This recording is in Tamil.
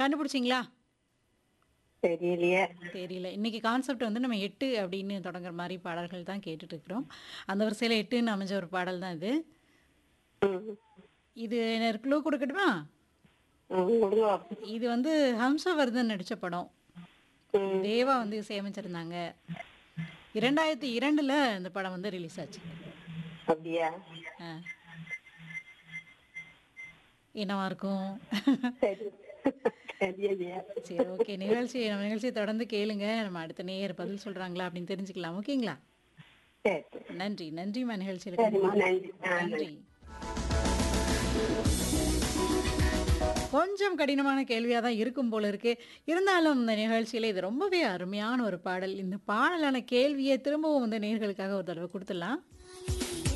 கண்டுபிடிச்சிங்களா தெரியலையே தெரியல இன்னைக்கு கான்செப்ட் வந்து நம்ம எட்டு அப்படின்னு தொடங்குற மாதிரி பாடல்கள் தான் கேட்டுட்டு இருக்கிறோம் அந்த வரிசையில் எட்டுன்னு அமைஞ்ச ஒரு பாடல் தான் இது ம். இது எனக்கு க்ளூ கொடுக்கட்டுமா ம், கொடுங்க இது வந்து ஹம்சவர்தன் நடித்த படம் ம். தேவா வந்து இசையமைச்சிருந்தாங்க இரண்டாயிரத்தி இரண்டுல இந்த படம் வந்து ரிலீஸ் ஆச்சு அப்படியா ஆ. என்னவா இருக்கும் சரி தெரியலையே சரி ஓகே நிகழ்ச்சி நம்ம நிகழ்ச்சியை தொடர்ந்து கேளுங்க நம்ம அடுத்த நேயர் பதில் சொல்றாங்களா அப்படின்னு தெரிஞ்சுக்கலாம் ஓகேங்களா சரி சரி. நன்றி நன்றிம்மா நிகழ்ச்சியில் சரிம்மா நன்றி ஆ, நன்றி கொஞ்சம் கடினமான கேள்வியாக தான் இருக்கும் போல இருக்கு இருந்தாலும் இந்த நிகழ்ச்சியில் இது ரொம்பவே அருமையான ஒரு பாடல் இந்த பாடலான கேள்வியை திரும்பவும் வந்து நேர்களுக்காக ஒரு தடவை கொடுத்துடலாம்